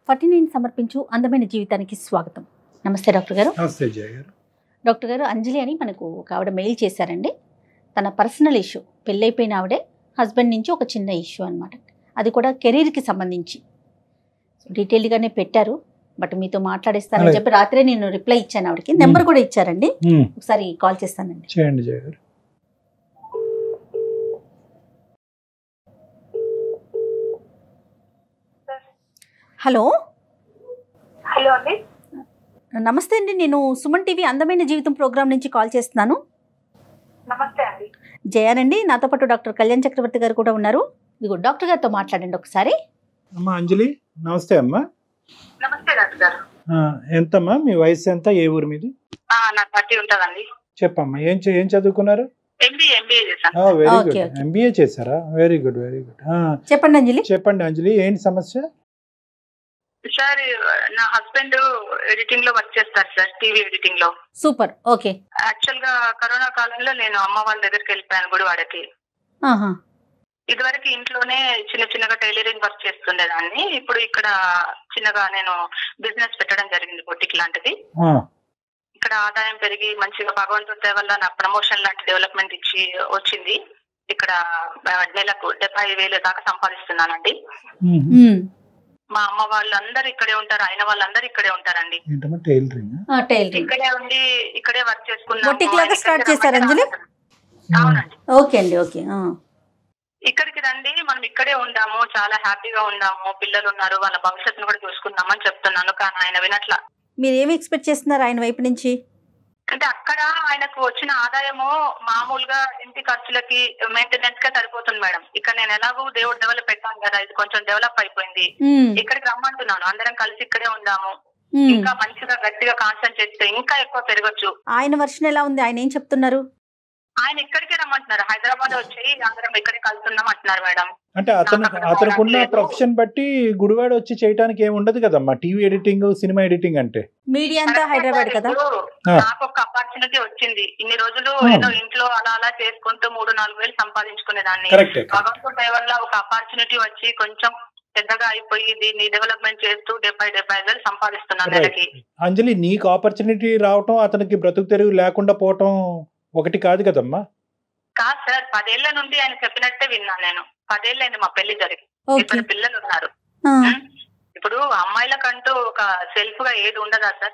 Forty nine సమర్పించు అందమైన జీవితానికి స్వాగతం నమస్తే డాక్టర్ గారు నమస్తే జయ గారు డాక్టర్ గారు అంజలి అని మనకు ఒక ఆవిడ మెయిల్ చేశారండి తన పర్సనల్ ఇష్యూ పెళ్ళైపోయిన ఆవిడే హస్బెండ్ నుంచి ఒక చిన్న ఇష్యూ అనమాట అది కూడా కెరీర్కి సంబంధించి డీటెయిల్గానే పెట్టారు బట్ మీతో మాట్లాడేస్తానని అలాగే. చెప్పి రాత్రే నేను రిప్లై ఇచ్చాను ఆవిడకి నెంబర్ కూడా ఇచ్చారండి ఉమ్, ఒకసారి కాల్ చేస్తానండి చేయండి జయ గారు హలో హలో అండి నమస్తే అండి నేను సుమన్ టీవీ అందమైన జీవితం ప్రోగ్రామ్ నుంచి కాల్ చేస్తున్నాను నమస్తే అండి జయానండి నాతో పాటు డాక్టర్ కళ్యాణ్ చక్రవర్తి గారు కూడా ఉన్నారు ఇదిగో డాక్టర్ గారితో మాట్లాడండి ఒకసారి అమ్మా అంజలి నమస్తే అమ్మా నమస్తే డాక్టర్ గారు ఆ, ఎంతమ్మా మీ వయసు ఎంత ఏ ఊరు మీది ఆ, నాకు థర్టీ ఉంటుందండి చెప్పమ్మా ఏం చే- ఏం చదువుకున్నారు ఎంబీఏ ఎంబీఏ చేశాను very Okay, good okay. MBA చేశారా వెరీ గుడ్ వెరీ గుడ్ చెప్పండి అంజలి చెప్పండి అంజలి ఏంటి సమస్య సార్ నా హస్బెండ్ ఎడిటింగ్ లో వర్క్ చేస్తారు సార్ టీవీ ఎడిటింగ్ లో సూపర్ ఓకే యాక్చువల్ గా కరోనా కాలంలో నేను అమ్మ వాళ్ళ దగ్గరికి వెళ్ళిపోయాను గుడివాడకి ఆహా ఇదివరకు ఇంట్లోనే చిన్న చిన్నగా టైలరింగ్ వర్క్ చేస్తుండేదాన్ని ఇప్పుడు ఇక్కడ చిన్నగా నేను బిజినెస్ పెట్టడం జరిగింది బొటిక్ లాంటిది ఆ, ఇక్కడ ఆదాయం పెరిగి మంచిగా భగవంతుడి దయ వల్ల నాకు ప్రమోషన్ లాంటి డెవలప్మెంట్ ఇచ్చి వచ్చింది ఇక్కడ ఆ, నెలకు డెబ్బై వేలు దాకా సంపాదిస్తున్నానండి ఉమ్. మ్మ్. మా అమ్మ వాళ్ళందరూ ఇక్కడే ఉంటారు ఆయన వాళ్ళందరూ ఇక్కడే ఉంటారండి ఏంటమ్మా టైలరింగ్ ఆ, టైలరింగ్ ఇక్కడే ఉండి ఇక్కడే వర్క్ చేసుకున్నాము Boutique లాగా ఆయన start ఇక్కడికి చేశారా రమ్మంటే అంజలి? రాలేదు. అవునండి ఓకే అండి ఓకే ఆ. ఇక్కడికి రండి మనం ఇక్కడే ఉండాము చాలా హ్యాపీగా ఉండాము పిల్లలు ఉన్నారు వాళ్ళ భవిష్యత్తును కూడా చూసుకుందామని చెప్తున్నాను కానీ ఆయన వినట్లా మీరు ఏమి ఎక్స్పెక్ట్ చేస్తున్నారు ఆయన వైపు నుంచి అంటే అక్కడ ఆయనకు వచ్చిన ఆదాయము మామూలుగా ఇంటి ఖర్చులకి మెయింటెనెన్స్ గా సరిపోతుంది మేడం ఇక్కడ నేను ఎలాగో దేవుడు డెవలప్ పెట్టాను కదా ఇది కొంచెం డెవలప్ అయిపోయింది మ్మ్. ఇక్కడికి రమ్మంటున్నాను అందరం కలిసి ఇక్కడే ఉందాము మ్మ్. ఇంకా మంచిగా గట్టిగా కాన్సన్ట్రేట్ చేస్తే ఇంకా ఎక్కువ పెరగచ్చు ఆయన వర్షన్ ఎలా ఉంది ఆయన ఏం చెప్తున్నారు ఆయన ఇక్కడికే రమ్మంటున్నారు హైదరాబాద్ వచ్చి అందరం ఇక్కడే కలుస్తున్నాం అంటున్నారు మేడం అంటే అతను నాకు అక్కడ అతనుకున్న లేదు. ప్రొఫెషన్ బట్టి గుడివాడ వచ్చి చేయడానికి ఏమి ఉండదు కదమ్మా టీవీ ఎడిటింగ్ సినిమా ఎడిటింగ్ అంటే మీడియా అంతా హైదరాబాద్ కదా ఇప్పుడు ఆ. నాకు ఒక అపార్చునిటీ వచ్చింది ఇన్ని రోజులు ఆ. ఏదో ఇంట్లో అలా అలా చేసుకుంటూ మూడు నాలుగు వేలు సంపాదించుకునేదాన్ని కరెక్టే భగవంతుడి దయ వల్ల ఒక అపార్చునిటీ వచ్చి కొంచెం పెద్దగా అయిపోయి దీన్ని డెవలప్మెంట్ చేస్తూ డెబ్బై డెబ్బై ఐదు వేలు సంపాదిస్తున్నాను Right. నెలకి అంజలి నీకు ఆపర్చునిటీ రావటం అతనికి బ్రతుకు తెరువు లేకుండా పోవటం ఒకటి కాదు కదమ్మా కాదు సార్ పదేళ్ల నుండి ఆయన చెప్పినట్టే విన్నాను నేను పదేళ్ళైంది మా పెళ్లి జరిగి ఓకే ఇద్దరు పిల్లలు ఉన్నారు ఆ. ఉం? ఇప్పుడు అమ్మాయిలకంటూ ఒక సెల్ఫ్ గా ఏది ఉండదా సార్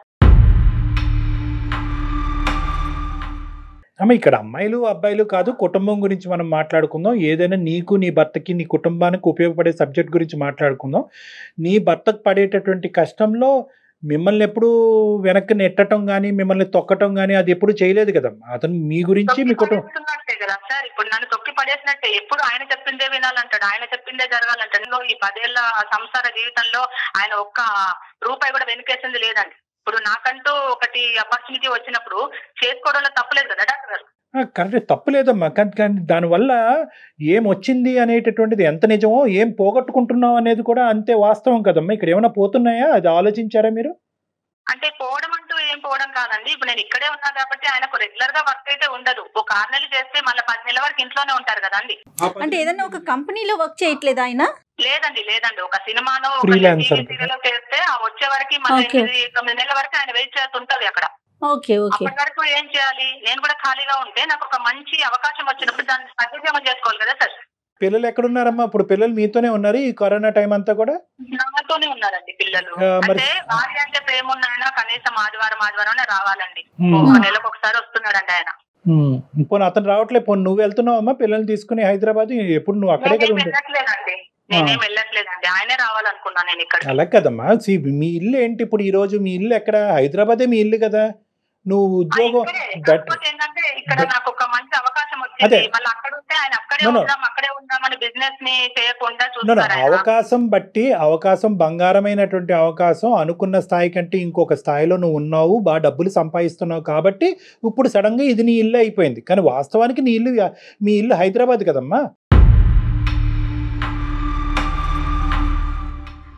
అమ్మ ఇక్కడ అమ్మాయిలు అబ్బాయిలు కాదు కుటుంబం గురించి మనం మాట్లాడుకుందాం ఏదైనా నీకు నీ భర్తకి నీ కుటుంబానికి ఉపయోగపడే సబ్జెక్ట్ గురించి మాట్లాడుకుందాం నీ భర్తకు పడేటటువంటి కష్టంలో మిమ్మల్ని ఎప్పుడు వెనక్కి నెట్టడం కానీ మిమ్మల్ని తొక్కటం కానీ అది ఎప్పుడు చేయలేదు కదమ్మా అతను మీ గురించి మీ తొక్కి కుటుంబం పడేస్తున్నట్టే కదా సార్ ఇప్పుడు నన్ను తొక్కి పడేసినట్టే ఎప్పుడు ఆయన చెప్పిందే వినాలంటాడు ఆయన చెప్పిందే జరగాలంటాడు నేను ఈ పదేళ్ల సంసార జీవితంలో ఆయన ఒక్క రూపాయి కూడా వెనుకేసింది లేదండి ఇప్పుడు నాకంటూ ఒకటి ఆపర్చునిటీ వచ్చినప్పుడు చేసుకోవడంలో తప్పలేదు కదా డాక్టర్ గారు ఆ, కరెక్ట్ తప్పులేదమ్మా కానీ కానీ దానివల్ల ఏం వచ్చింది అనేటటువంటిది ఎంత నిజమో ఏం పోగొట్టుకుంటున్నాం అనేది కూడా అంతే వాస్తవం కదమ్మా ఇక్కడ ఏమైనా పోతున్నాయా అది ఆలోచించారా మీరు అంటే పోవడం అంటూ ఏం పోవడం కాదండి ఇప్పుడు నేను ఇక్కడే ఉన్నా కాబట్టి ఆయనకు రెగ్యులర్ గా వర్క్ అయితే ఉండదు ఒక ఆరు నెలలు చేస్తే మళ్ళీ పది నెలల వరకు ఇంట్లోనే ఉంటారు కదండి అంటే ఏదైనా ఒక కంపెనీలో వర్క్ చేయట్లేదు ఆయన లేదండి లేదండి ఒక సినిమానో ఒక Freelancer. టీవీ సీరియల్ చేస్తే ఆ వచ్చే వరకు మళ్ళీ Okay. ఎనిమిది తొమ్మిది నెలల వరకు ఆయన వెయిట్ చేస్తూ ఉంటది అక్కడ ఓకే ఓకే అప్పటి వరకు ఏం చేయాలి నేను కూడా ఖాళీగా ఉంటే నాకు ఒక మంచి అవకాశం వచ్చినప్పుడు దాన్ని సద్వినియోగం చేసుకోవాలి కదా సార్ పిల్లలు ఎక్కడున్నారమ్మా ఇప్పుడు పిల్లలు మీతోనే ఉన్నారు ఈ కరోనా టైం అంతా కూడా నాతోనే ఉన్నారండి పిల్లలు ఆ, మరి- అంటే భార్య అంటే ప్రేమ ఉన్నాయన కనీసం ఆదివారం ఆదివారం రావాలండి Hmm. ఒక నెలకు ఒకసారి వస్తున్నాడండి ఆయన ఉమ్, పోనీ అతను రావట్లేదు పోనీ నువ్వు వెళ్తున్నావమ్మా పిల్లల్ని తీసుకుని హైదరాబాద్ ఎప్పుడు నువ్వు అక్కడే కదా నేనేం ఉండే వెళ్ళట్లేదండి నేనేం వెళ్ళట్లేదండి ఆయనే రావాలనుకున్నా నేను ఇక్కడ అలా కదమ్మా see, మీ ఇల్లు ఏంటి ఇప్పుడు ఈ రోజు మీ ఇల్లు ఎక్కడ హైదరాబాదే మీ ఇల్లు కదా నువ్వు ఉద్యోగం బెటర్ కాకపోతే ఏంటంటే ఇక్కడ but- నాకు ఒక మంచి అవకాశం అదే. వచ్చింది మళ్ళీ అక్కడ ఉంటే ఆయన అక్కడే No, no. ఉందాం అక్కడే ఉందామని బిజినెస్ ని చేయకుండా No, no, చూస్తారు ఆయన. అవకాశం బట్టి అవకాశం బంగారమైనటువంటి అవకాశం అనుకున్న స్థాయి కంటే ఇంకొక స్థాయిలో నువ్వు ఉన్నావు బాగా డబ్బులు సంపాదిస్తున్నావు కాబట్టి ఇప్పుడు సడన్ గా ఇది నీ ఇల్లు అయిపోయింది కానీ వాస్తవానికి నీ ఇల్లు మీ ఇల్లు హైదరాబాద్ కదమ్మా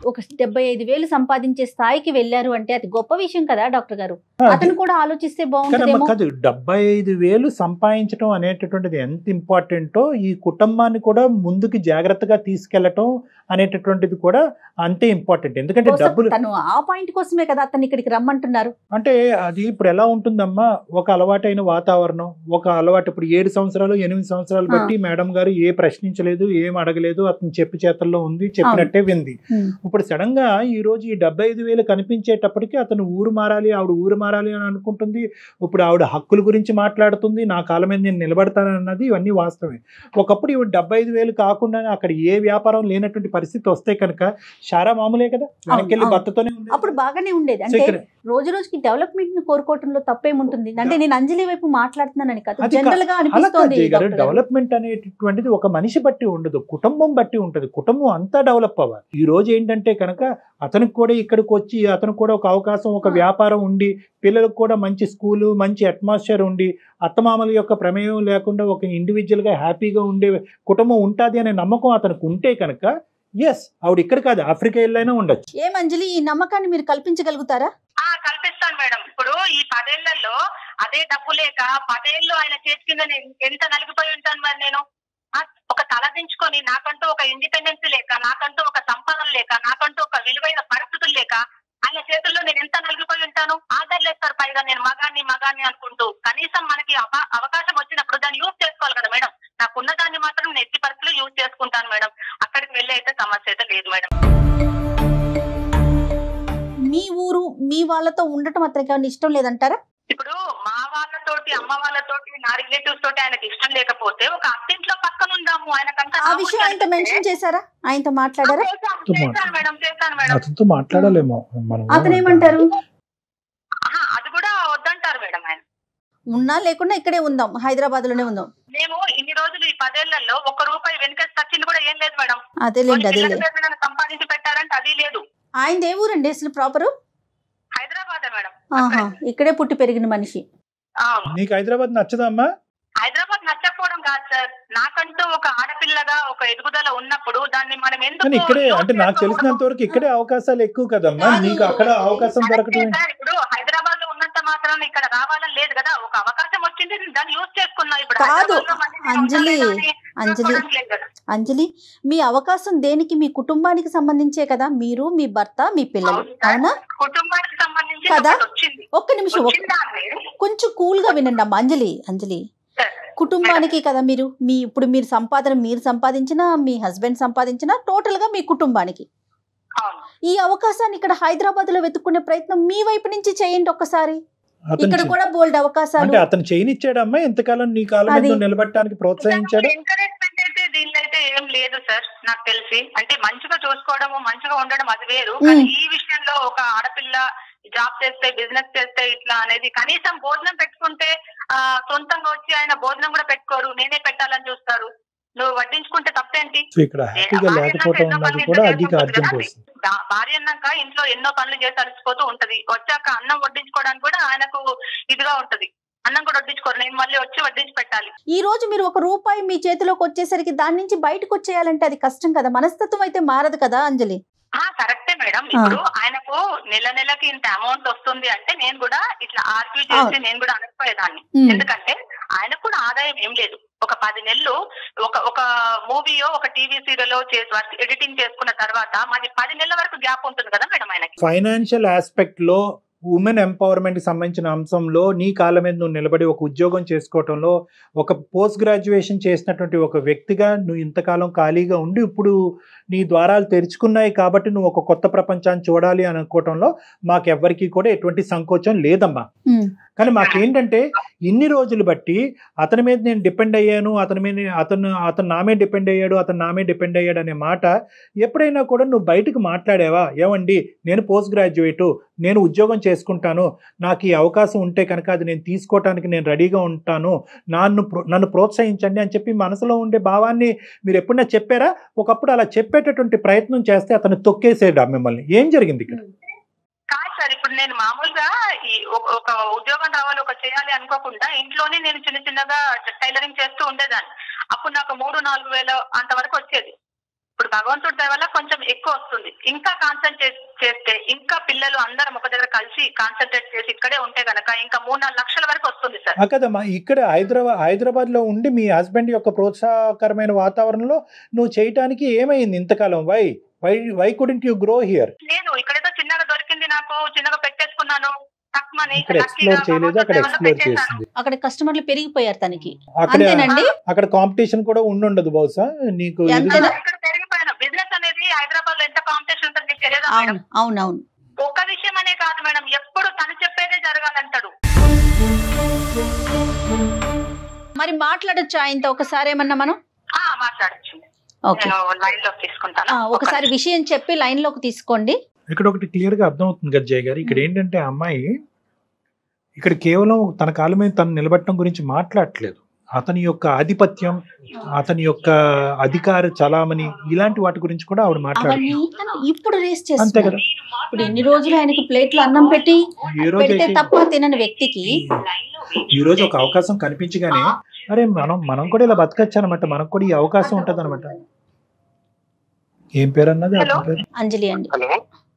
ఒక డెబ్బై ఐదు వేలు సంపాదించే స్థాయికి వెళ్ళారు అంటే అది గొప్ప విషయం కదా డాక్టర్ గారు అతను కూడా ఆలోచిస్తే కదమ్మా బాగుంటుందేమో కాదు డెబ్బై ఐదు వేలు సంపాదించడం అనేటటువంటిది ఎంత ఇంపార్టెంటో ఈ కుటుంబాన్ని కూడా ముందుకు జాగ్రత్తగా తీసుకెళ్లటం అనేటటువంటిది కూడా అంతే ఇంపార్టెంట్ ఎందుకంటే కోసం డబ్బులు తను ఆ పాయింట్ కోసమే కదా అతను ఇక్కడికి రమ్మంటున్నారు అంటే అది ఇప్పుడు ఎలా ఉంటుందమ్మా ఒక అలవాటైన వాతావరణం ఒక అలవాటు ఇప్పుడు ఏడు సంవత్సరాలు ఎనిమిది సంవత్సరాలు బట్టి మేడం గారు ఏ ప్రశ్నించలేదు ఏం అడగలేదు అతను చెప్పి చేతల్లో ఉంది చెప్పినట్టే వింది ఉమ్. ఇప్పుడు సడన్ గా ఈ రోజు ఈ డెబ్బై ఐదు వేలు కనిపించేటప్పటికి అతను ఊరు మారాలి ఆవిడ ఊరు మారాలి అని అనుకుంటుంది ఇప్పుడు ఆవిడ హక్కుల గురించి మాట్లాడుతుంది నా కాలం మీద నేను నిలబడతానన్నది ఇవన్నీ వాస్తవమే ఒకప్పుడు ఇవి డెబ్బై ఐదు వేలు కాకుండా అక్కడ ఏ వ్యాపారం లేనటువంటి పరిస్థితి వస్తే కనుక షారా మామూలే కదా వెనక్కి వెళ్ళి అవును. భర్తతోనే ఉండేది. అప్పుడు బాగానే ఉండేది సో అంటే ఇక్కడ రోజు రోజుకి డెవలప్మెంట్ ని కోరుకోవటంలో తప్పేముంటుంది అంటే నేను అంజలి వైపు మాట్లాడుతున్నానని కాదు అది కా- జనరల్ గా అలా కాదు అనిపిస్తోంది జయ గారు డాక్టర్ గారు. డెవలప్మెంట్ అనేటటువంటిది ఒక మనిషి బట్టి ఉండదు కుటుంబం బట్టి ఉంటది కుటుంబం అంతా డెవలప్ అవ్వాలి ఈ రోజు ఏంటంటే కనుక అతనికి కూడా ఇక్కడికి వచ్చి అతనికి కూడా ఒక అవకాశం ఒక ఆ. వ్యాపారం ఉండి పిల్లలకు కూడా మంచి స్కూలు మంచి అట్మాస్ఫియర్ ఉండి అత్తమామల యొక్క ప్రమేయం లేకుండా ఒక ఇండివిజువల్ గా హ్యాపీగా ఉండే కుటుంబం ఉంటుంది అనే నమ్మకం అతనికి ఉంటే కనుక ఎస్ ఆవిడ ఇక్కడ కాదు ఆఫ్రికా వెళ్ళైనా ఉండొచ్చు ఏం అంజలి ఈ నమ్మకాన్ని మీరు కల్పించగలుగుతారా ఆ కల్పిస్తాను మేడం ఇప్పుడు ఈ పదేళ్లలో అదే డబ్బు లేక పదేళ్ళు ఆయన చేతి కింద నేను ఎంత నలిగిపోయి ఉంటాను మరి నేను ఆ, ఒక తలదించుకొని నాకంటూ ఒక ఇండిపెండెన్స్ లేక నాకంటూ ఒక సంపాదన లేక నాకంటూ ఒక విలువైన పరిస్థితులు లేక ఆయన చేతుల్లో నేను ఎంత నలిగిపోయి ఉంటాను ఆదరలేస్తారు పైగా నేను మగాన్ని మగాన్ని అనుకుంటూ కనీసం మనకి అవ- అవకాశం వచ్చినప్పుడు దాన్ని యూజ్ చేసుకోవాలి కదా మేడం నాకున్న దాన్ని మాత్రం నేను ఎట్టి పరిస్థితులు యూజ్ చేసుకుంటాను మేడం అక్కడికి వెళ్ళి అయితే సమస్య అయితే లేదు మేడం మీ ఊరు మీ వాళ్ళతో ఉండటం అతనికి ఏమైనా ఇష్టం లేదంటారా ఇప్పుడు మా వాళ్ళతోటి అమ్మ వాళ్ళతోటి నా రిలేటివ్స్ తోటి ఆయనకి ఇష్టం లేకపోతే ఒక అత్తింట్లో పక్కన ఉందాము ఆయనకంత ఆ విషయం ఆయనతో మెన్షన్ చేశారా ఆయనతో మాట్లాడారా చేశాను మేడం చేశాను మేడం అతనితో మాట్లాడాలేమో మనం అతను ఏమంటారు ఆహా, అది కూడా వద్దంటారు మేడం ఆయన ఉన్నా లేకుండా ఇక్కడే ఉందాం హైదరాబాద్ లోనే ఉందాం మేము ఇన్ని రోజులు ఈ పదేళ్లలో ఒక్క రూపాయి వెనుక వచ్చింది కూడా ఏం లేదు మేడం అదేలేండి కొన్ని అదేలే పిల్లల పేరు మీద సంపాదించి పెట్టారంటే అది లేదు ఆయన ఏ ఊరండి అసలు ప్రాపరు హైదరాబాద్ మేడం ఆహా ఇక్కడే పుట్టి పెరిగిన మనిషి అవును నీకు హైదరాబాద్ నచ్చదమ్మా హైదరాబాద్ నచ్చకపోవడం కాదు సార్ నాకంటూ ఒక ఆడపిల్లగా ఒక ఎదుగుదల ఉన్నప్పుడు దాన్ని మనం ఎందుకు కానీ ఇక్కడే యూజ్ అంటే నాకు చేసుకోకూడదు? తెలిసినంత వరకు ఇక్కడే అవకాశాలు ఎక్కువ కదమ్మా కాదు. నీకు అక్కడ అవకాశం దొరకటం కరెక్టే సార్. ఇప్పుడు హైదరాబాద్ లో ఉన్నంత మాత్రం ఇక్కడ రావాలని లేదు కదా ఒక అవకాశం వచ్చింది నేను దాన్ని యూజ్ చేసుకున్నా ఇప్పుడు కాదు. హైదరాబాద్లో మళ్ళీ నేను అంజలి, ఉండలేను అని అంజలి చూసుకోవడానికి లేదు కదా. అంజలి మీ అవకాశం దేనికి మీ కుటుంబానికి సంబంధించే కదా మీరు మీ భర్త మీ పిల్లలు అవును సార్. అవునా కుటుంబానికి సంబంధించి కదా? ఒకటి వచ్చింది ఒక్క నిమిషం ఒక్క- వచ్చిందా అండి? కొంచెం కూల్ గా వినండి అమ్మా అంజలి అంజలి సార్. కుటుంబానికి కదా మీరు మీ ఇప్పుడు మీరు సంపాదన మీరు సంపాదించినా మీ హస్బెండ్ సంపాదించినా టోటల్ గా మీ కుటుంబానికి అవును ఈ అవకాశాన్ని ఇక్కడ హైదరాబాద్ లో వెతుక్కునే ప్రయత్నం మీ వైపు నుంచి చేయండి ఒక్కసారి అతను ఇక్కడ చే- కూడా బోల్డ్ అవకాశాలు అంటే అతను చేయనిచ్చాడమ్మా ఎంతకాలం నీ కాలం మీద అది- నువ్వు నిలబడటానికి ప్రోత్సహించాడు ఎంకరేజ్మెంట్ అయితే దీనిలో అయితే ఏం లేదు సార్ నాకు తెలిసి అంటే మంచిగా చూసుకోవడము మంచిగా ఉండడం అది వేరు మ్మ్. కానీ ఈ విషయంలో ఒక ఆడపిల్ల జాబ్ చేస్తే బిజినెస్ చేస్తే ఇట్లా అనేది కనీసం భోజనం పెట్టుకుంటే ఆ సొంతంగా వచ్చి ఆయన భోజనం కూడా పెట్టుకోరు నేనే పెట్టాలని చూస్తారు నువ్వు వడ్డించుకుంటే తప్పేంటి సో ఇక్కడ హ్యాపీగా భార్య లేకపోవడం అన్నాక అన్నది ఎన్నో కూడా పనులు అది చేసి అర్థం ఉంటుంది కోసం భా- భార్య అన్నాక ఇంట్లో ఎన్నో పనులు చేసి అలసిపోతూ ఉంటది వచ్చాక అన్నం వడ్డించుకోవడానికి కూడా ఆయనకు ఇదిగా ఉంటది అన్నం కూడా వడ్డించుకోరు నేను మళ్ళీ వచ్చి వడ్డించి పెట్టాలి ఈ రోజు మీరు ఒక రూపాయి మీ చేతిలోకి వచ్చేసరికి దాని నుంచి బయటకు వచ్చేయాలంటే అది కష్టం కదా మనస్తత్వం అయితే మారదు కదా అంజలి ఆ కరెక్టే మేడం ఇప్పుడు ఆయనకు నెల నెలకి ఇంత అమౌంట్ వస్తుంది అంటే నేను కూడా ఇట్లా ఆర్గ్యూ చేసి అవును. నేను కూడా అనకపోయేదాన్ని ఉమ్. ఎందుకంటే ఆయనకు కూడా ఆదాయం ఏం లేదు ఒక పది నెలలు ఒక ఒక మూవీయో ఒక టీవీ సీరియల్ చేసి ఎడిటింగ్ చేసుకున్న తర్వాత మాది పది నెలల వరకు గ్యాప్ ఉంటుంది కదా మేడం ఆయనకి ఫైనాన్షియల్ ఆస్పెక్ట్ లో ఉమెన్ ఎంపవర్మెంట్ కి సంబంధించిన అంశంలో నీ కాళ్ళ మీద నువ్వు నిలబడి ఒక ఉద్యోగం చేసుకోవటంలో ఒక పోస్ట్ గ్రాడ్యుయేషన్ చేసినటువంటి ఒక వ్యక్తిగా నువ్వు ఇంతకాలం ఖాళీగా ఉండి ఇప్పుడు నీ ద్వారాలు తెరుచుకున్నాయి కాబట్టి నువ్వు ఒక కొత్త ప్రపంచాన్ని చూడాలి అని అనుకోవటంలో మాకెవ్వరికీ కూడా ఎటువంటి సంకోచం లేదమ్మా ఉమ్. కానీ మాకేంటంటే ఇన్ని రోజులు బట్టి అతని మీద నేను డిపెండ్ అయ్యాను అతని మీద అతను అతను నామే డిపెండ్ అయ్యాడు అతను నామే డిపెండ్ అయ్యాడు అనే మాట ఎప్పుడైనా కూడా నువ్వు బయటకు మాట్లాడావా ఏమండి నేను పోస్ట్ గ్రాడ్యుయేట్ నేను ఉద్యోగం చేసుకుంటాను నాకు ఈ అవకాశం ఉంటే కనుక అది నేను తీసుకోవటానికి నేను రెడీగా ఉంటాను నన్ను ప్రో- నన్ను ప్రోత్సహించండి అని చెప్పి మనసులో ఉండే భావాన్ని మీరు ఎప్పుడైనా చెప్పారా ఒకప్పుడు అలా చెప్పేటటువంటి ప్రయత్నం చేస్తే అతను తొక్కేసాడు మిమ్మల్ని ఏం జరిగింది ఇక్కడ కాదు సార్ ఇప్పుడు నేను మామూలుగా ఈ ఒక- ఒక ఉద్యోగం రావాలి ఒక చేయాలి అనుకోకుండా ఇంట్లోనే నేను చిన్న చిన్నగా టైలరింగ్ చేస్తూ ఉండేదాన్ని అప్పుడు నాకు మూడు నాలుగు వేల అంతవరకు వచ్చేది ఇప్పుడు భగవంతుడి దయ వల్ల కొంచెం ఎక్కువ వస్తుంది ఇంకా కాన్సన్ట్రేట్ చేస్తే ఇంకా పిల్లలు అందరం ఒక దగ్గర కలిసి కాన్సన్ట్రేట్ చేసి ఇక్కడే ఉంటే గనక ఇంకా మూడు నాలుగు లక్షల వరకు వస్తుంది సార్ ఆ కదమ్మా ఇక్కడ హైదరాబాద్ హైదరాబాద్ లో ఉండి మీ హస్బెండ్ యొక్క ప్రోత్సాహకరమైన వాతావరణంలో నువ్వు చేయటానికి ఏమైంది ఇంతకాలం why why why couldn't you grow here నేను ఇక్కడేదో చిన్నగా దొరికింది నాకు చిన్నగా పెట్టేసుకున్నాను తక్కువని ఇక్కడ ఎక్స్ప్లోర్ చేయలేదు అక్కడ ఎక్స్ప్లోర్ చేసింది అక్కడ కస్టమర్లు పెరిగిపోయారు తనకి అక్కడ అంతేనండి అక్కడ కాంపిటీషన్ కూడా ఉండుండదు బహుశా నీకు ఎంత- ఎదుగు- ఇక్కడ పెరిగిపోయాను బిజినెస్ అనేది హైదరాబాద్ లో ఎంత కాంపిటీషన్ ఉంటుంది మీకు తెలియదా మేడం అవును అవునవును ఒక్క విషయం అనే కాదు మేడం ఎప్పుడు తను చెప్పేదే జరగాలంటాడు మరి మాట్లాడొచ్చు ఆయనతో ఒకసారి ఏమన్నా మనం ఆ మాట్లాడచ్చు ఓకే నేను లైన్ లో తీసుకుంటాను ఆ, ఒకసారి విషయం చెప్పి లైన్ లోకి తీసుకోండి ఇక్కడ ఒకటి క్లియర్ గా అర్థమవుతుంది కదా జయ గారు ఇక్కడ ఏంటంటే ఆ అమ్మాయి ఇక్కడ కేవలం తన కాళ్ళ మీద తను నిలబెట్టడం గురించి మాట్లాడట్లేదు అతని యొక్క ఆధిపత్యం అతని యొక్క అధికార చలామణి ఇలాంటి వాటి గురించి కూడా ఆవిడ అవన్నీ మాట్లాడుతుంది తను ఇప్పుడు రేస్ అంతే చేస్తున్నారు కదా ఇప్పుడు ఎన్ని రోజులు ఆయనకి ప్లేట్లు అన్నం పెట్టి ఈ రోజు పెడితే అయితే తప్ప తినని వ్యక్తికి ఈ రోజు ఒక అవకాశం కనిపించగానే అరే మనం మనం కూడా ఇలా బతకచ్చు అనమాట మనకు కూడా ఈ అవకాశం ఉంటది అనమాట ఏం పేరు అన్నది అతని పేరు అంజలి అండి హలో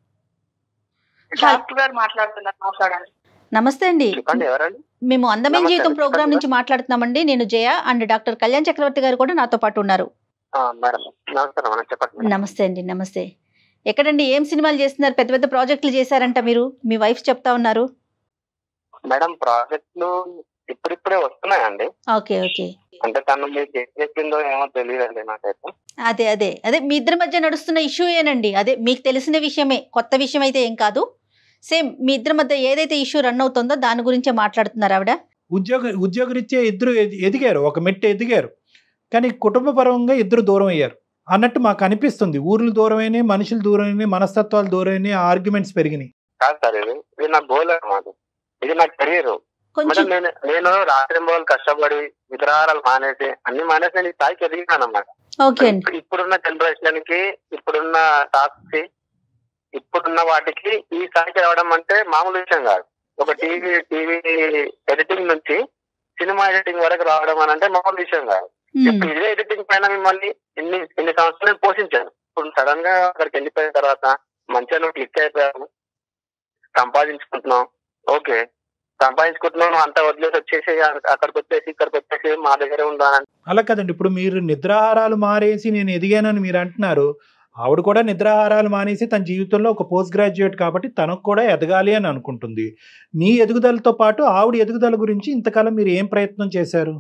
డాక్టర్ గారు మాట్లాడుతున్నారు మాట్లాడండి నమస్తే అండి చెప్పండి ఎవరండి మేము అందమైన నమస్తే జీవితం అండి, ప్రోగ్రామ్ చెప్పండి నుంచి మాట్లాడుతున్నామండి నేను జయ అండ్ డాక్టర్ కళ్యాణ్ చక్రవర్తి గారు కూడా నాతో పాటు ఉన్నారు ఆ, మేడం నమస్కారం మేడం చెప్పండి మేడం. నమస్తే అండి నమస్తే ఎక్కడండి ఏం సినిమాలు చేస్తున్నారు పెద్ద పెద్ద ప్రాజెక్టులు చేశారంట మీరు మీ వైఫ్ చెప్తా ఉన్నారు మేడం ప్రాజెక్టులు ఇప్పుడిప్పుడే వస్తున్నాయండి ఓకే ఓకే అంటే తను మీకు ఏం చెప్పిందో ఏమో తెలియదండి నాకైతే అదే అదే అదే మీ ఇద్దరి మధ్య నడుస్తున్న ఇష్యూ ఏనండి అదే మీకు తెలిసిన విషయమే కొత్త విషయం అయితే ఏం కాదు సేమ్ మీ ఇద్దరి మధ్య ఏదైతే ఇష్యూ రన్ అవుతుందో దాని గురించే మాట్లాడుతున్నారు ఆవిడ ఉద్యోగ ఉద్యోగరీత్యా ఇద్దరు ఎది- ఎదిగారు ఒక మెట్టు ఎదిగారు కానీ కుటుంబ పరంగా ఇద్దరు దూరం అయ్యారు అన్నట్టు మాకు అనిపిస్తుంది ఊర్లు దూరమైనాయి మనుషులు దూరమైనాయి మనస్తత్వాలు దూరమైనాయి ఆర్గ్యుమెంట్స్ పెరిగినాయి కాదు సార్ ఇది ఇది నా గోల్ అన్నమాట ఇది నా కెరీర్ కొంచెం మేడం నేను నేను రాత్రి రోజులు కష్టపడి విగ్రహాలు మానేసి అన్ని మానేసి నేను ఈ స్థాయికి ఎదిగినాను అన్నమాట ఓకే అండి ఇప్పుడున్న జనరేషన్ కి ఇప్పుడున్న టాస్క్ కి ఇప్పుడున్న వాటికి ఈ స్థాయికి రావడం అంటే మామూలు విషయం కాదు ఒక టీవీ టీవీ ఎడిటింగ్ నుంచి సినిమా ఎడిటింగ్ వరకు రావడం అని అంటే మామూలు విషయం కాదు ఉమ్, ఇప్పుడు ఇదే ఎడిటింగ్ పైన మిమ్మల్ని ఇన్ని ఇన్ని సంవత్సరాలు నేను పోషించాను ఇప్పుడు సడన్ గా అక్కడికి వెళ్ళిపోయిన తర్వాత మంచిగా నువ్వు క్లిక్ అయిపోయావు సంపాదించుకుంటున్నావు ఓకే సంపాదించుకుంటున్నావు నువ్వు అంతా వదిలేసి వచ్చేసి అక్కడికి వచ్చేసి ఇక్కడికి వచ్చేసి మా దగ్గరే ఉండాలని అలా కదండి ఇప్పుడు మీరు నిద్రాహారాలు మారేసి నేను ఎదిగానని మీరు అంటున్నారు ఆవిడ కూడా నిద్రాహారాలు మానేసి తన జీవితంలో ఒక పోస్ట్ గ్రాడ్యుయేట్ కాబట్టి తనకు కూడా ఎదగాలి అని అనుకుంటుంది మీ ఎదుగుదలతో పాటు ఆవిడ ఎదుగుదల గురించి ఇంతకాలం మీరు ఏం ప్రయత్నం చేశారు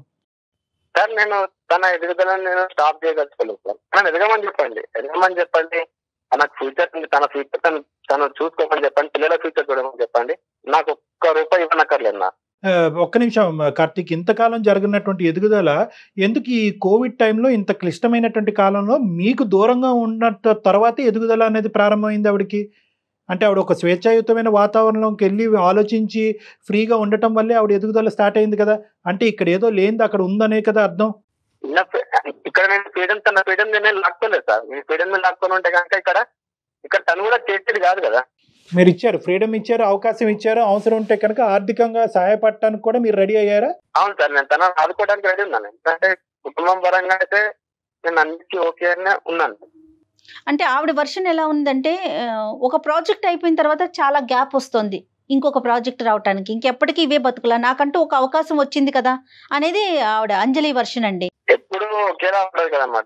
సార్ నేను తన ఎదుగుదలను నేను స్టాప్ చేయగలుగుతాను సార్ నన్ను ఎదగమని చెప్పండి ఎదగమని చెప్పండి తన ఫ్యూచర్ తన ఫ్యూచర్ తను తను చూసుకోమని చెప్పండి పిల్లల ఫ్యూచర్ చూడమని చెప్పండి నాకు ఒక్క రూపాయి ఇవ్వనక్కర్లేదు నా ఆ, ఒక్క నిమిషం కార్తీక్ ఇంతకాలం జరిగినటువంటి ఎదుగుదల ఎందుకు ఈ కోవిడ్ టైంలో ఇంత క్లిష్టమైనటువంటి కాలంలో మీకు దూరంగా ఉన్న త- తర్వాతే ఎదుగుదల అనేది ప్రారంభమైంది ఆవిడకి అంటే ఆవిడ ఒక స్వేచ్ఛాయుతమైన వాతావరణంలోకి వెళ్ళి ఆలోచించి ఫ్రీగా ఉండటం వల్లే ఆవిడ ఎదుగుదల స్టార్ట్ అయింది కదా అంటే ఇక్కడ ఏదో లేనిది అక్కడ ఉందనే కదా అర్థం నా ఫ్రీ- ఇక్కడ నేను ఫ్రీడమ్ తన ఫ్రీడమ్ నేను లాక్కోలేదు సార్ మీ ఫ్రీడమ్ లాక్కొని ఉంటే కనుక ఇక్కడ ఇక్కడ తను కూడా చేసేది కాదు కదా మీరు ఇచ్చారు ఫ్రీడమ్ ఇచ్చారు అవకాశం ఇచ్చారు అవసరం ఉంటే కనుక ఆర్థికంగా సహాయపడటానికి కూడా మీరు రెడీ అయ్యారా అవును సార్ నేను తన ఆదుకోవడానికి రెడీ ఉన్నాను ఎందుకంటే కుటుంబం పరంగా అయితే నేను అన్నిటికీ ఓకే అనే ఉన్నాను అంటే ఆవిడ వర్షన్ ఎలా ఉందంటే ఆ, ఒక ప్రాజెక్ట్ అయిపోయిన తర్వాత చాలా గ్యాప్ వస్తుంది ఇంకొక ప్రాజెక్ట్ రావటానికి ఇంకెప్పటికీ ఇవే బతుకులా నాకంటూ ఒక అవకాశం వచ్చింది కదా అనేది ఆవిడ అంజలి వర్షన్ అండి ఎప్పుడు ఒకేలా ఉండదు కదన్నమాట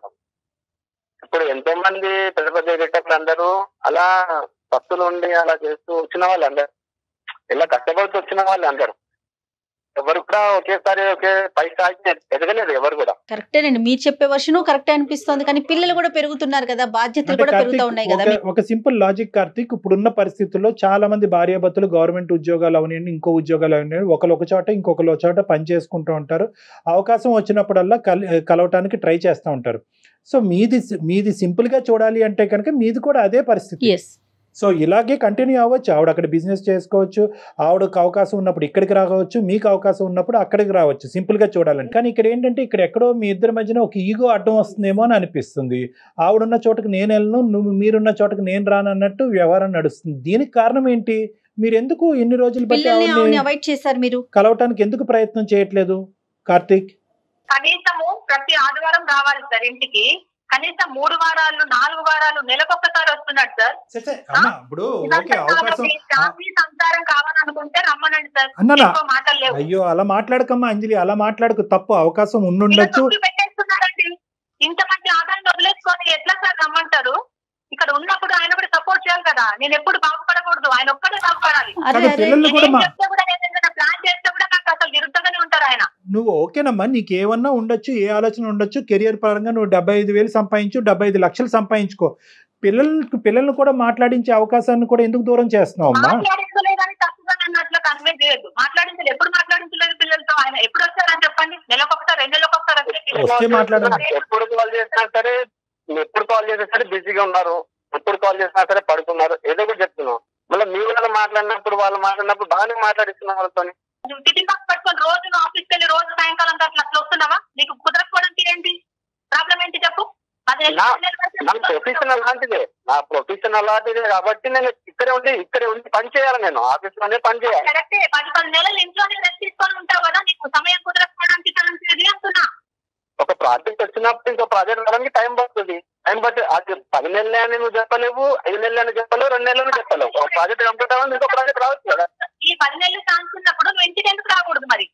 ఇప్పుడు ఎంతో మంది పెద్ద పెద్ద ఎడిటర్లు అందరూ అలా భక్తులు ఉండి అలా చేస్తూ వచ్చిన వాళ్ళు అందరు ఇలా కష్టపడుతూ వచ్చిన వాళ్ళు అందరు ఎవరు కూడా ఒకేసారి ఒకే పై స్థాయికి ఎదగలేదు ఎవరు కూడా కరెక్టేనండి మీరు చెప్పే వర్షను కరెక్టే అనిపిస్తోంది కానీ పిల్లలు కూడా పెరుగుతున్నారు కదా బాధ్యతలు అంటే కూడా పెరుగుతూ కార్తీక్, ఉన్నాయి కదా ఒక- ఒక సింపుల్ లాజిక్ కార్తీక్ ఇప్పుడున్న పరిస్థితుల్లో చాలా మంది భార్యాభర్తలు గవర్నమెంట్ ఉద్యోగాలు అవనివ్వండి ఇంకో ఉద్యోగాలు అవనివ్వండి ఒకరు ఒక చోట ఇంకొకరు ఒక చోట పని చేసుకుంటూ ఉంటారు అవకాశం వచ్చినప్పుడల్లా కల కలవటానికి ట్రై చేస్తూ ఉంటారు సో మీది మీది సింపుల్ గా చూడాలి అంటే కనుక మీది కూడా అదే పరిస్థితి ఎస్ సో ఇలాగే కంటిన్యూ అవ్వచ్చు ఆవిడ అక్కడ బిజినెస్ చేసుకోవచ్చు ఆవిడకు అవకాశం ఉన్నప్పుడు ఇక్కడికి రావచ్చు మీకు అవకాశం ఉన్నప్పుడు అక్కడికి రావచ్చు సింపుల్ గా చూడాలని కానీ ఇక్కడ ఏంటంటే ఇక్కడ ఎక్కడో మీ ఇద్దరి మధ్యన ఒక ఈగో అడ్డం వస్తుందేమో అని అనిపిస్తుంది ఆవిడున్న చోటకి నేను వెళ్ళను నువ్వు మీరున్న చోటకి నేను రాను అన్నట్టు వ్యవహారం నడుస్తుంది దీనికి కారణం ఏంటి మీరు ఎందుకు ఇన్ని రోజులు బట్టి పిల్లల్ని ఆవిడని ఆవిడని అవాయిడ్ చేశారు మీరు కలవటానికి ఎందుకు ప్రయత్నం చేయట్లేదు కార్తీక్ కనీసము ప్రతి ఆదివారం రావాలి సార్ ఇంటికి కనీసం మూడు వారాలు నాలుగు వారాలు నెలకొకసారి వస్తున్నాడు సార్ సరే, సరే, అమ్మా ఇప్పుడు ఓకే అవకాశం ఫ్యామిలీ సంసారం కావాలనుకుంటే రమ్మనండి సార్ అన్నలా ఎక్కువ మాటలు లేవు అయ్యో అలా మాట్లాడకమ్మా అంజలి అలా మాట్లాడకు తప్పు అవకాశం ఇలా ఉండుండొచ్చు తొక్కి పెట్టేస్తున్నారండి ఇంత మంచి ఆదాయాన్ని వదిలేసుకొని ఎట్లా సార్ రమ్మంటారు ఇక్కడ ఉన్నప్పుడు ఆయన కూడా సపోర్ట్ చేయాలి కదా నేను ఎప్పుడు బాగుపడకూడదు ఆయన ఒక్కడే బాగుపడాలి అరే కానీ అరే పిల్లలు కూడా నేను మా చెప్తే కూడా నేను ఏదైనా ప్లాన్ చేస్తే కూడా నాకు అసలు విరుద్ధంగానే ఉంటారు ఆయన నువ్వు ఓకేనమ్మా నీకేమన్నా ఉండొచ్చు ఏ ఆలోచన ఉండొచ్చు కెరియర్ పరంగా నువ్వు డెబ్బై ఐదు వేలు సంపాదించు డెబ్బై ఐదు లక్షలు సంపాదించుకో పిల్లలకు పిల్లల్ని కూడా మాట్లాడించే అవకాశాన్ని కూడా ఎందుకు దూరం చేస్తున్నావు అమ్మా మాట్లాడించలేదని తప్పుగా నన్ను అట్లా కన్వే చేయొద్దు మాట్లాడించలేదు ఎప్పుడు మాట్లాడించలేదు పిల్లలతో ఆయన ఎప్పుడు వచ్చారని చెప్పండి నెలకొకసారి రెండు నెలకొకసారి వచ్చే పిల్లలు. వస్తే మాట్లాడండి. ఎప్పుడు కాల్ చేసినా సరే ఎప్పుడు కాల్ చేసినా సరే బిజీగా ఉన్నారు ఎప్పుడు కాల్ చేసినా సరే పడుకున్నారు ఏదో ఒకటి చెప్తున్నాం మళ్ళీ మీ వాళ్ళు మాట్లాడినప్పుడు వాళ్ళు మాట్లాడినప్పుడు బాగానే మాట్లాడిస్తున్నాం వాళ్ళతో నువ్వు టిఫిన్ బాక్స్ పట్టుకొని రోజు నువ్వు ఆఫీస్కి వెళ్ళి రోజు సాయంకాలం అట్లా అట్లా వస్తున్నావా నీకు కుదరకపోవడానికి ఏంటి ప్రాబ్లం ఏంటి చెప్పు అది నా నా ప్రొఫెషన్ అలాంటిదే నా ప్రొఫెషన్ అలాంటిదే కాబట్టి నేను ఇక్కడే ఉండి ఇక్కడే ఉండి పని చేయాలి నేను ఆఫీస్ లోనే పని చేయాలి కరెక్టే పది పది నెలలు ఇంట్లోనే రెస్ట్ తీసుకొని ఉంటావు కదా నీకు సమయం కుదరకపోవడానికి కారణం అంటున్నా ఒక ప్రాజెక్ట్ వచ్చినప్పుడు ఇంకో ప్రాజెక్ట్ రావడానికి టైం పడుతుంది టైం పట్టి అది పది నెలలే అని నువ్వు చెప్పలేవు ఐదు నెలలు అని చెప్పలేవు రెండు నెలలు అని చెప్పలేవు ఒక ప్రాజెక్ట్ కంప్లీట్ అవ్వాలి ఇంకో ప్రాజెక్ట్ రావచ్చు కదా ఈ పది నెలలు ఛాన్స్ ఉన్నప్పుడు నువ్వు ఇంటికి ఎందుకు రాకూడదు మరి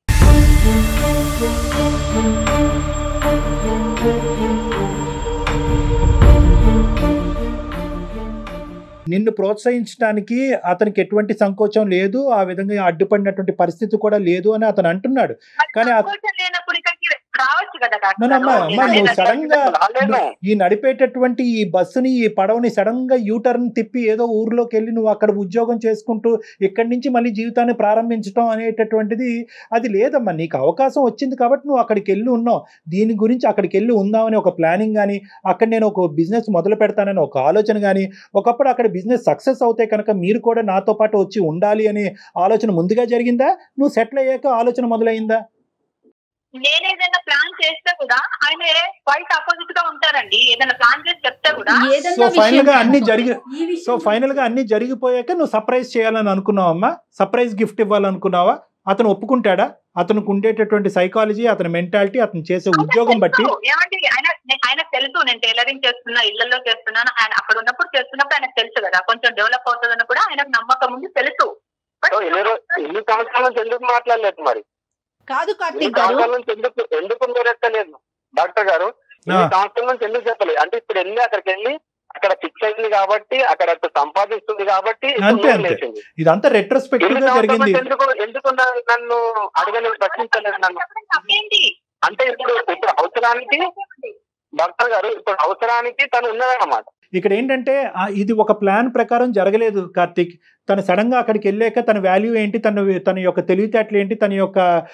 నిన్ను ప్రోత్సహించడానికి అతనికి ఎటువంటి సంకోచం లేదు ఆ విధంగా అడ్డుపడినటువంటి పరిస్థితి కూడా లేదు అని అతను అంటున్నాడు మరి కానీ ఆ- సంకోచం లేనప్పుడు ఇక్కడికి రావచ్చు కదా డాక్టర్ నన్ను అమ్మా గారు. అమ్మా నువ్వు లేదా సడన్ గా రాలేను. నువ్వు ఈ నడిపేటటువంటి ఈ బస్సుని ఈ పడవని సడన్ గా యూ టర్న్ తిప్పి ఏదో ఊర్లోకి వెళ్ళి నువ్వు అక్కడ ఉద్యోగం చేసుకుంటూ ఇక్కడి నుంచి మళ్ళీ జీవితాన్ని ప్రారంభించడం అనేటటువంటిది అది లేదమ్మా నీకు అవకాశం వచ్చింది కాబట్టి నువ్వు అక్కడికి వెళ్ళి ఉన్నావు దీని గురించి అక్కడికి వెళ్ళి ఉందామని ఒక ప్లానింగ్ కానీ అక్కడ నేను ఒక బిజినెస్ మొదలు పెడతానని ఒక ఆలోచన కానీ ఒకప్పుడు అక్కడ బిజినెస్ సక్సెస్ అవుతే కనుక మీరు కూడా నాతో పాటు వచ్చి ఉండాలి అనే ఆలోచన ముందుగా జరిగిందా నువ్వు సెటిల్ అయ్యాక ఆలోచన మొదలైందా నేను ఏదైనా ప్లాన్ చేస్తే కూడా ఆయన క్వైట్ అపోజిట్ గా ఉంటారండి ఏదైనా ప్లాన్ చేసి చెప్తే కూడా ఏదన్నా సో ఫైనల్ గా విషయం అన్ని జరిగి ఈ విషయం సో ఫైనల్ గా అన్ని జరిగిపోయాక నువ్వు సర్ప్రైజ్ చేయాలని అనుకున్నావమ్మా సర్ప్రైజ్ గిఫ్ట్ ఇవ్వాలనుకున్నావా అతను ఒప్పుకుంటాడా అతనికి ఉండేటటువంటి సైకాలజీ అతని మెంటాలిటీ అతను చేసే ఉద్యోగం బట్టి తెలుసు. ఏమండి ఆయన ఆయనకు తెలుసు నేను టైలరింగ్ చేస్తున్నా ఇళ్లలో చేస్తున్నాను ఆయన అక్కడ ఉన్నప్పుడు చేస్తున్నప్పుడు ఆయనకు తెలుసు కదా కొంచెం డెవలప్ అవుతుందని కూడా ఆయనకు నమ్మకం ఉంది తెలుసు సో ఎన్ని రోజు ఎన్ని సంవత్సరాల నుంచి ఎందుకు మాట్లాడలేదు మరి కాదు ఎన్ని కార్తీక్ గారు సంవత్సరాల నుంచి ఎందుకు ఎందుకు మీరెత్తలేదు డాక్టర్ గారు ఎన్ని ఆ. సంవత్సరాల నుంచి ఎందుకు చెప్పలేదు అంటే ఇప్పుడు వెళ్ళి అక్కడికి వెళ్ళి అక్కడ ఫిక్స్ అయింది కాబట్టి అక్కడ ఇప్పుడు సంపాదిస్తుంది కాబట్టి ఇప్పుడు అంతే, నోరు అంతే. లేచింది. ఇదంతా ఎన్ని రెట్రోస్పెక్టివ్ గా సంవత్సరాల జరిగింది నుంచి ఎందుకు ఎందుకు నన్ను- నన్ను అడగలేదు ప్రశ్నించలేదు నన్ను తప్పేంటి అంటే ఇప్పుడు ఇప్పుడు అవసరానికి డాక్టర్ గారు ఇప్పుడు అవసరానికి తను ఉన్నదన్నమాట ఇక్కడ ఏంటంటే ఆ, ఇది ఒక ప్లాన్ ప్రకారం జరగలేదు కార్తీక్ తను సడన్ గా అక్కడికి వెళ్ళాక తన వాల్యూ ఏంటి తన తన యొక్క తెలివితేటలు ఏంటి తన యొక్క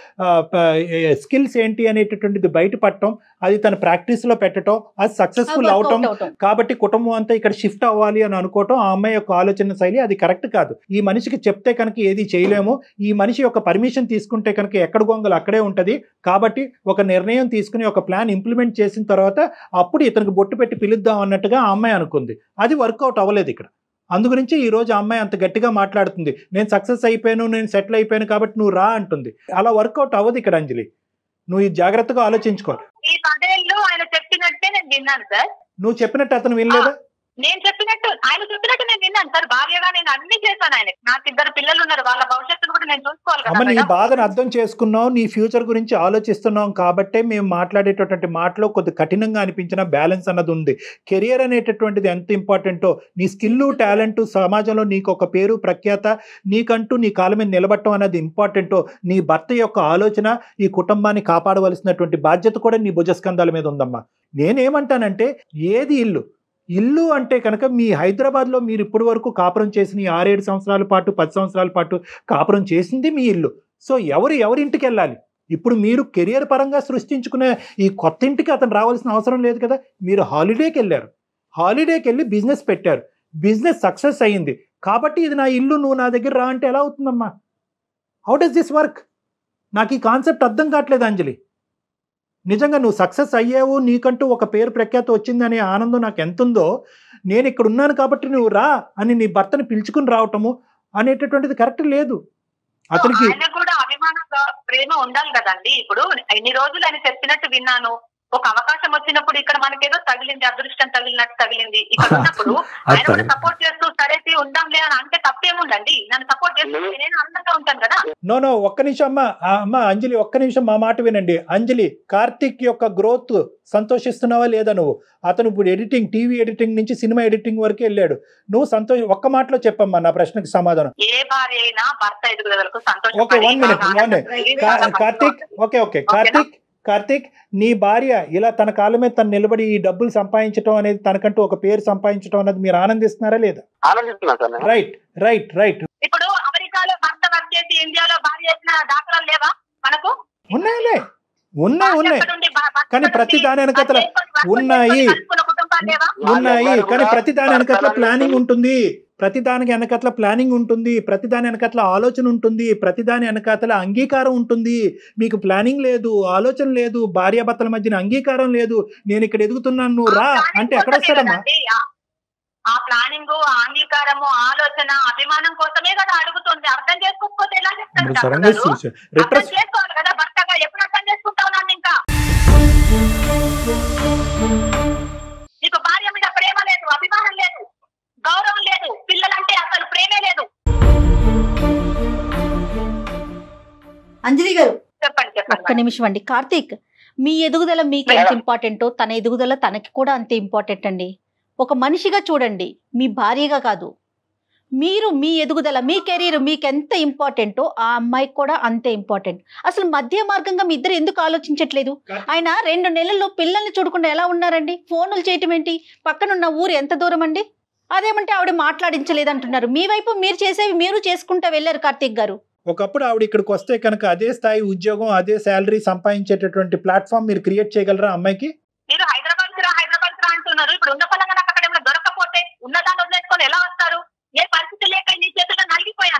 స్కిల్స్ ఏంటి అనేటటువంటిది బయటపడటం అది తన ప్రాక్టీస్ లో పెట్టడం అది సక్సెస్ఫుల్ అవటం కాబట్టి కుటుంబం అంతా ఇక్కడ షిఫ్ట్ అవ్వాలి అని అనుకోవటం ఆ అమ్మాయి యొక్క ఆలోచన శైలి అది కరెక్ట్ కాదు ఈ మనిషికి చెప్తే కనుక ఏది చేయలేము ఈ మనిషి యొక్క పర్మిషన్ తీసుకుంటే కనుక ఎక్కడ గొంగలు అక్కడే ఉంటది కాబట్టి ఒక నిర్ణయం తీసుకుని ఒక ప్లాన్ ఇంప్లిమెంట్ చేసిన తర్వాత అప్పుడు ఇతనికి బొట్టు పెట్టి పిలుద్దాం అన్నట్టుగా ఆ అమ్మాయి అనుకుంది అది వర్కౌట్ అవ్వలేదు ఇక్కడ అందు గురించి ఈ రోజు ఆ అమ్మాయి అంత గట్టిగా మాట్లాడుతుంది నేను సక్సెస్ అయిపోయాను నేను సెటిల్ అయిపోయాను కాబట్టి నువ్వు రా అంటుంది అలా వర్కౌట్ అవ్వదు ఇక్కడ అంజలి నువ్వు ఇది జాగ్రత్తగా ఆలోచించుకో ఈ పదేళ్ళు ఆయన చెప్పినట్టే నేను విన్నాను సార్ నువ్వు చెప్పినట్టు అతను వినలేదా నేను చెప్పినట్టు ఆయన చెప్పినట్టు నేను విన్నాను సార్ భార్యగా నేను అన్ని చేశాను ఆయన నాకు ఇద్దరు పిల్లలు ఉన్నారు వాళ్ళ భవిష్యత్తును కూడా నేను చూసుకోవాలి అమ్మ కదా నీ మేడం. బాధను అర్థం చేసుకున్నావు నీ ఫ్యూచర్ గురించి ఆలోచిస్తున్నాం కాబట్టే మేము మాట్లాడేటటువంటి మాటలో కొద్ది కఠినంగా అనిపించిన బ్యాలెన్స్ అన్నది ఉంది కెరియర్ అనేటటువంటిది ఎంత ఇంపార్టెంటో నీ స్కిల్ టాలెంట్ సమాజంలో నీకు ఒక పేరు ప్రఖ్యాత నీకంటూ నీ కాలం మీద నిలబట్టం అనేది ఇంపార్టెంటో నీ భర్త యొక్క ఆలోచన ఈ కుటుంబాన్ని కాపాడవలసినటువంటి బాధ్యత కూడా నీ భుజస్కంధాల మీద ఉందమ్మా నేనేమంటానంటే ఏది ఇల్లు ఇల్లు అంటే కనుక మీ హైదరాబాద్లో మీరు ఇప్పటి వరకు కాపురం చేసిన ఈ ఆరేడు సంవత్సరాల పాటు పది సంవత్సరాల పాటు కాపురం చేసింది మీ ఇల్లు సో ఎవరు ఎవరింటికి వెళ్ళాలి ఇప్పుడు మీరు కెరియర్ పరంగా సృష్టించుకునే ఈ కొత్త ఇంటికి అతను రావాల్సిన అవసరం లేదు కదా మీరు హాలిడేకి వెళ్ళారు హాలిడేకి వెళ్ళి బిజినెస్ పెట్టారు బిజినెస్ సక్సెస్ అయ్యింది కాబట్టి ఇది నా ఇల్లు నువ్వు నా దగ్గర రా అంటే ఎలా అవుతుందమ్మా హౌ డస్ దిస్ వర్క్ నాకు ఈ కాన్సెప్ట్ అర్థం కావట్లేదు అంజలి నిజంగా నువ్వు సక్సెస్ అయ్యావు నీకంటూ ఒక పేరు ప్రఖ్యాత వచ్చిందనే ఆనందం నాకు ఎంత ఉందో నేను ఇక్కడ ఉన్నాను కాబట్టి నువ్వు రా అని నీ భర్తని పిలుచుకుని రావటము అనేటటువంటిది కరెక్ట్ లేదు అతనికి ఆయన కూడా అభిమానంగా ప్రేమ ఉండాలి కదండి ఇప్పుడు ఇన్ని రోజులు ఆయన చెప్పినట్టు విన్నాను ఒక అవకాశం వచ్చినప్పుడు ఇక్కడ మనకేదో తగిలింది అదృష్టం తగిలినట్టు తగిలింది ఇక్కడ ఉన్నప్పుడు ఆయన కూడా అర్థం. సపోర్ట్ చేస్తూ సరే తీ, ఉందాంలే అని అంటే తప్పేముందండి నన్ను సపోర్ట్ చేస్తూ నేను అందంగా ఉంటాను కదా నో నో ఒక్క నిమిషం అమ్మా ఆ, అమ్మా అంజలి ఒక్క నిమిషం మా మాట వినండి అంజలి కార్తిక్ యొక్క గ్రోత్ సంతోషిస్తున్నావా లేదా నువ్వు అతను ఇప్పుడు ఎడిటింగ్ టీవీ ఎడిటింగ్ నుంచి సినిమా ఎడిటింగ్ వరకు వెళ్ళాడు నువ్వు సంతోష ఒక్క మాటలో చెప్పమ్మా నా ప్రశ్నకి సమాధానం ఏ భార్య అయినా భర్త ఎదుగుదలకు okay one minute one Karthik okay okay Karthik Karthik నీ భార్య ఇలా తన కాళ్ళ మీద తను నిలబడి ఈ డబ్బులు సంపాదించడం అనేది తనకంటూ ఒక పేరు సంపాదించడం అనేది మీరు ఆనందిస్తున్నారా లేదా ఆనందిస్తున్నా సార్ నేను రైట్ రైట్ రైట్ ఇప్పుడు అమెరికాలో భర్త వర్క్ చేసి ఇండియాలో భార్య చేసిన దాఖలాలు లేవా మనకు ఉన్నాయిలే ఉన్నాయి ఉన్నాయి ఎక్కడుండి భ- భర్త కానీ ప్రతి దాని వెనకాతల చేసుకొని వర్క్ ఉన్నాయి. చేసుకొని కలుపుకున్న కుటుంబాలు లేవా ఉన్నాయి వాళ్ళెవ్వరు కానీ కూడా ప్రతి దాని వెనకట్ల భర్తలను ప్లానింగ్ ఉంటుంది ప్రతి దానికి వెనకట్ల ప్లానింగ్ ఉంటుంది ప్రతి దాని వెనకట్ల ఆలోచన ఉంటుంది ప్రతి దాని వెనకట్ల అంగీకారం ఉంటుంది మీకు ప్లానింగ్ లేదు ఆలోచన లేదు భార్యాభర్తల మధ్యన అంగీకారం లేదు నేను ఇక్కడ ఎదుగుతున్నాను నువ్వు రా ఆ planning అంటే ఎక్కడ కోసమే వస్తాడమ్మా కదండి. ఆ- ఆ ప్లానింగ్ ఆ అంగీకారము ఆలోచన అభిమానం కోసమే కదా అడుగుతుంది అర్థం చేసుకోకపోతే ఎలా చెప్తారు ఇప్పుడు డాక్టర్ సడన్గా గారు? చూసి- అర్థం రిట్రస్ చేసుకోవాలి కదా భర్తగా ఎప్పుడు అర్థం చేసుకుంటావు నన్ను ఇంకా నీకు భార్య మీద ప్రేమ లేదు అభిమానం లేదు గౌరవం లేదు పిల్లలంటే అసలు ప్రేమే లేదు అంజలి గారు చెప్పండి ఒక్క చెప్పండి నిమిషం అండి కార్తీక్ మీ ఎదుగుదల మీకు ఎంత ఇంపార్టెంటో తన ఎదుగుదల తనకి కూడా అంతే ఇంపార్టెంట్ అండి ఒక మనిషిగా చూడండి మీ భార్యగా కాదు మీరు మీ ఎదుగుదల మీ కెరీర్ మీకు ఎంత ఇంపార్టెంటో ఆ అమ్మాయికి కూడా అంతే ఇంపార్టెంట్ అసలు మధ్య మార్గంగా మీ ఇద్దరు ఎందుకు ఆలోచించట్లేదు ఆయన రెండు నెలల్లో పిల్లల్ని చూడకుండా ఎలా ఉన్నారండి ఫోన్లు చేయటం ఏంటి పక్కనున్న ఊరు ఎంత దూరం అండి అదేమంటే ఆవిడ మాట్లాడించలేదు అంటున్నారు మీ వైపు మీరు చేసేవి మీరు చేసుకుంటూ వెళ్ళారు కార్తీక్ గారు ఒకప్పుడు ఆవిడ ఇక్కడికి వస్తే కనుక అదే స్థాయి ఉద్యోగం అదే శాలరీ సంపాదించేటటువంటి ప్లాట్ఫామ్ మీరు క్రియేట్ చేయగలరా అమ్మాయికి మీరు హైదరాబాద్ రా హైదరాబాద్ రా అంటున్నారు ఇప్పుడు ఉన్న పలంగా నాకు అక్కడ ఏమైనా దొరకపోతే ఉన్నదాన్ని వదిలేసుకొని ఎలా వస్తారు ఏ పరిస్థితి లేక నీ చేతుల్లో నలిగిపోయాను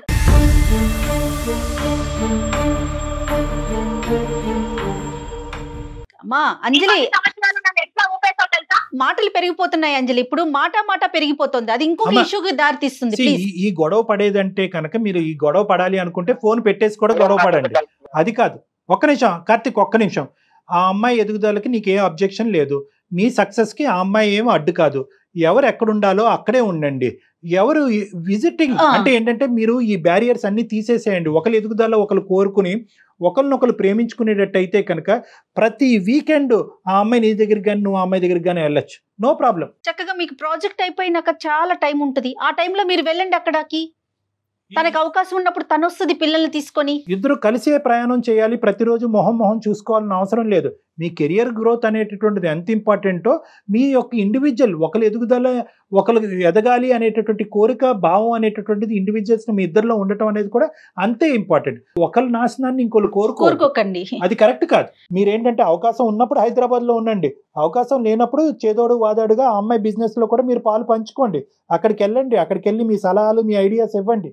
అమ్మా ఈ అంజలి పది సంవత్సరాలు నన్ను ఎట్లా ఊపేసావు తెలుసా మాటలు పెరిగిపోతున్నాయి అంజలి ఇప్పుడు మాట మాట పెరిగిపోతుంది అది ఇంకొక అమ్మా, ఇష్యూకి దారి తీస్తుంది See, ప్లీజ్ ఈ- ఈ గొడవ పడేదంటే కనుక మీరు ఈ గొడవ పడాలి అనుకుంటే ఫోన్ పెట్టేసి కూడా గొడవ పడండి అది కాదు ఒక్క నిమిషం కార్తిక్ ఒక్క నిమిషం ఆ అమ్మాయి ఎదుగుదలకి నీకేం అబ్జెక్షన్ లేదు మీ సక్సెస్కి ఆ అమ్మాయి ఏం అడ్డు కాదు ఎవరు ఎక్కడ ఉండాలో అక్కడే ఉండండి ఎవరు విజిటింగ్ ఆ. అంటే ఏంటంటే మీరు ఈ బ్యారియర్స్ అన్ని తీసేసేయండి ఒకరు ఎదుగుదల ఒకరు కోరుకుని ఒకరినొకరు ప్రేమించుకునేటట్టు అయితే కనుక ప్రతి వీకెండ్ ఆ అమ్మాయి నీ దగ్గరికి కానీ నువ్వు ఆ అమ్మాయి దగ్గరికి కానీ వెళ్ళొచ్చు నో ప్రాబ్లం చక్కగా మీకు ప్రాజెక్ట్ అయిపోయినాక చాలా టైం ఉంటుంది ఆ టైంలో మీరు వెళ్ళండి అక్కడికి తనకు అవకాశం ఉన్నప్పుడు తను వస్తుంది పిల్లల్ని తీసుకొని ఇద్దరు కలిసే ప్రయాణం చేయాలి ప్రతిరోజు మొహం మొహం చూసుకోవాలని అవసరం లేదు మీ కెరియర్ గ్రోత్ అనేటటువంటిది ఎంత ఇంపార్టెంటో మీ యొక్క ఇండివిజువల్ ఒకరు ఎదుగుదల ఒకరు ఎదగాలి అనేటటువంటి కోరిక భావం అనేటటువంటిది ఇండివిజువల్స్ మీ ఇద్దరిలో ఉండటం అనేది కూడా అంతే ఇంపార్టెంట్ ఒకరి నాశనాన్ని ఇంకొకరు కోరుకో కోరుకోకండి అది కరెక్ట్ కాదు మీరేంటంటే అవకాశం ఉన్నప్పుడు హైదరాబాద్ లో ఉండండి అవకాశం లేనప్పుడు చేదోడు వాదాడుగా ఆ అమ్మాయి బిజినెస్ లో కూడా మీరు పాలు పంచుకోండి అక్కడికి వెళ్ళండి అక్కడికి వెళ్ళి మీ సలహాలు మీ ఐడియాస్ ఇవ్వండి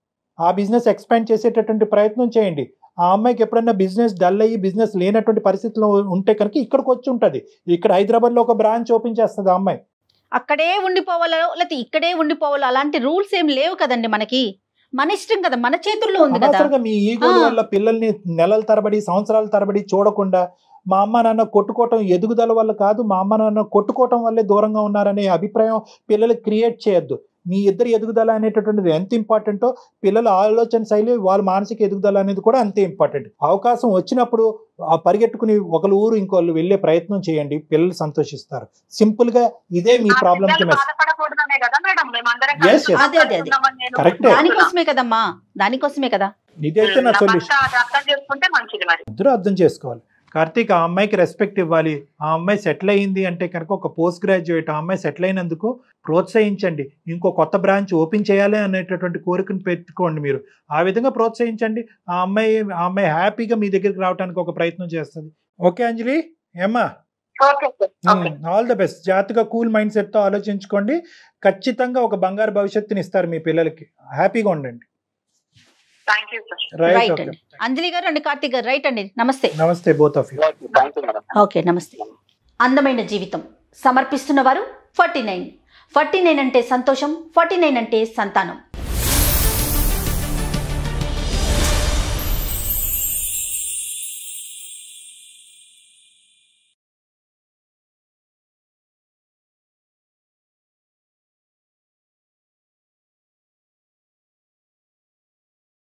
ఆ బిజినెస్ ఎక్స్పాండ్ చేసేటటువంటి ప్రయత్నం చేయండి ఆ అమ్మాయికి ఎప్పుడన్నా బిజినెస్ డల్ అయ్యి బిజినెస్ లేనటువంటి పరిస్థితిలో ఉంటే కనుక ఇక్కడికి వచ్చి ఉంటుంది ఇక్కడ హైదరాబాద్ లో ఒక బ్రాంచ్ ఓపెన్ చేస్తుంది ఆ అమ్మాయి అక్కడే ఉండిపోవాలో లేకపోతే ఇక్కడే ఉండిపోవాలో అలాంటి రూల్స్ ఏం లేవు కదండి మనకి మన ఇష్టం కదా మన చేతుల్లో ఉంది కదా అనవసరంగా మీ ఈగో ఆ. వల్ల పిల్లల్ని నెలల తరబడి సంవత్సరాల తరబడి చూడకుండా మా అమ్మ నాన్న కొట్టుకోవటం ఎదుగుదల వల్ల కాదు మా అమ్మ నాన్న కొట్టుకోవటం వల్లే దూరంగా ఉన్నారనే అభిప్రాయం పిల్లలు క్రియేట్ చేయొద్దు మీ ఇద్దరి ఎదుగుదల అనేటటువంటిది ఎంత ఇంపార్టెంటో పిల్లల ఆలోచన శైలి వాళ్ళ మానసిక ఎదుగుదల అనేది కూడా అంతే ఇంపార్టెంట్ అవకాశం వచ్చినప్పుడు ఆ పరిగెట్టుకుని ఒకరు ఊరు ఇంకోళ్ళు వెళ్ళే ప్రయత్నం చేయండి పిల్లలు సంతోషిస్తారు సింపుల్ గా ఇదే మీ ఆ ప్రాబ్లం కి పిల్లలు మెసేజ్ బాధపడకూడదనే కదా మేడం మేమందరం Yes, కలిసి yes. అదే, అదే, అదే. ఉన్నామని నేను Correct. దానికోసమే కదమ్మా దానికోసమే కదా ఇదైతే నా నా సొల్యూషన్ భర్త అది అర్థం చేసుకుంటే మంచిది మరి ఇద్దరు అర్థం చేసుకోవాలి కార్తీక్ ఆ అమ్మాయికి రెస్పెక్ట్ ఇవ్వాలి ఆ అమ్మాయి సెటిల్ అయ్యింది అంటే కనుక ఒక పోస్ట్ గ్రాడ్యుయేట్ ఆ అమ్మాయి సెటిల్ అయినందుకు ప్రోత్సహించండి ఇంకో కొత్త బ్రాంచ్ ఓపెన్ చేయాలి అనేటటువంటి కోరికను పెట్టుకోండి మీరు ఆ విధంగా ప్రోత్సహించండి ఆ అమ్మాయి ఆ అమ్మాయి హ్యాపీగా మీ దగ్గరికి రావడానికి ఒక ప్రయత్నం చేస్తుంది ఓకే అంజలి ఏమ్మా okay sir okay all the best జాగ్రత్తగా కూల్ మైండ్ సెట్తో ఆలోచించుకోండి ఖచ్చితంగా ఒక బంగారు భవిష్యత్తుని ఇస్తారు మీ పిల్లలకి హ్యాపీగా ఉండండి thank you sir right right okay అండి అంజలి గారు అండి కార్తీక్ గారు రైట్ అండి నమస్తే నమస్తే both of you thank you madam okay నమస్తే అందమైన జీవితం సమర్పిస్తున్న వారు ఫార్టీ నైన్ ఫార్టీ నైన్ అంటే సంతోషం ఫార్టీ నైన్ అంటే సంతానం